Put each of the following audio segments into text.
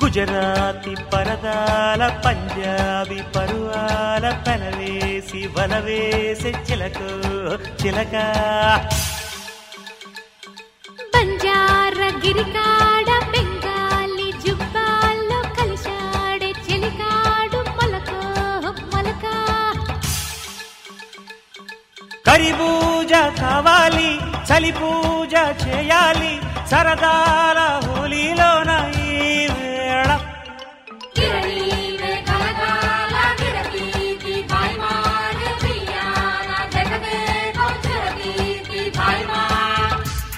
గుజరాతి పరదాల పంజాబీ పరువాల పెనవేసి వలవేసే చిలక చిలక బంజార గిరికాడ బెంగాలీ జుబ్బాల్లో కలిశాడే చెలికాడు మొలకో మొలక కరి పూజ కావాలి చలి పూజ చేయాలి సరదాల హోలీలోన ఈ వేళ గిరళీవే కలకాల గిరకీతి భాయ్మాన్ ప్రియాన జగదే కౌచరకీతి భాయ్మాన్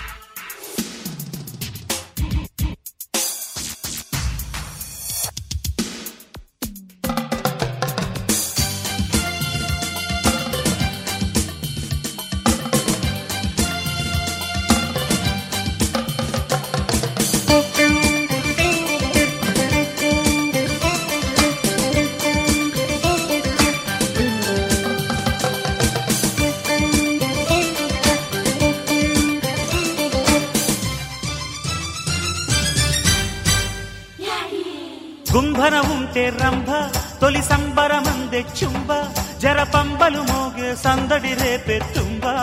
గుంభన ఉంటే రంభ తొలి సంబరమందే చుంబ జర పంబలు మోగే సందడి రేపే తుంబా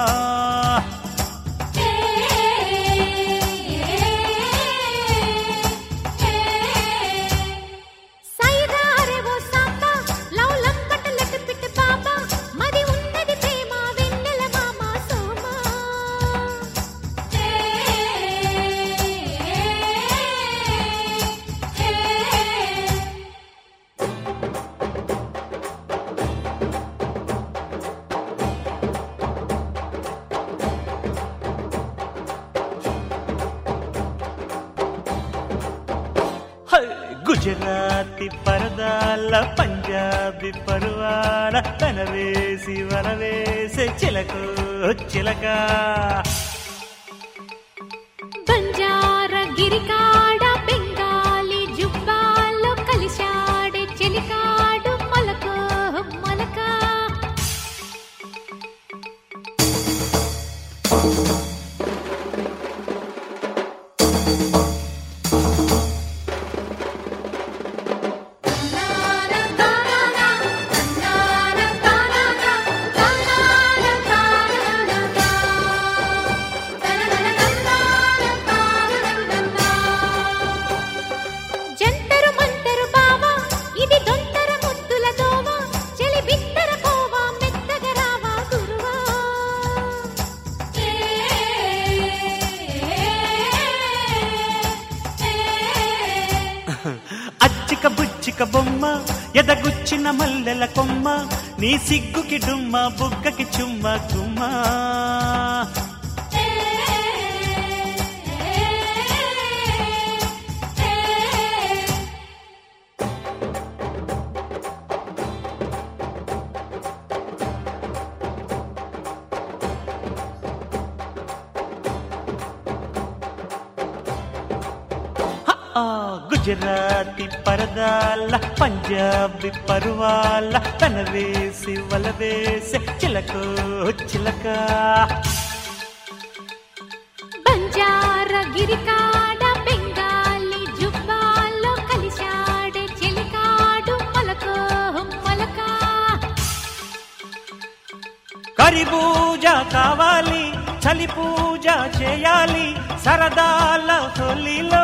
సైదారేవో సాంబా లవ్ లంపట లెక్క పిట్ట బాబా మది ఉన్నది ప్రేమ వెన్నెల మామ సోమా హై! గుజరాతి పరదాల పంజాబీ పరువాల పెనవేసి వలవేసే చిలక చిలక బంజార గిరికాడ బెంగాలీ జుబ్బాల్లో కలిశాడే చెలికాడు మొలకో మొలక జంతరు మంతరు బావా ఇది దొంతర ముద్దుల దోవా చెలి బిత్తర కోవా మెత్తగ రావా గురువా అచ్చిక బుచ్చిక బొమ్మ ఎదగుచ్చిన మల్లెల కొమ్మ నీ సిగ్గుకి డుమ్మ బుగ్గకి చుమ్మ గుమ్మ ఆ గుజరాతి పరదాల పంజాబీ పరువాల పెనవేసి వలవేసే చిలక చిలక బంజార గిరికాడ బెంగాలీ జుబ్బాల్లో కలిశాడే చెలికాడు మొలకో మొలక కరి పూజ కావాలి చలి పూజ చేయాలి సరదాల హోలీలో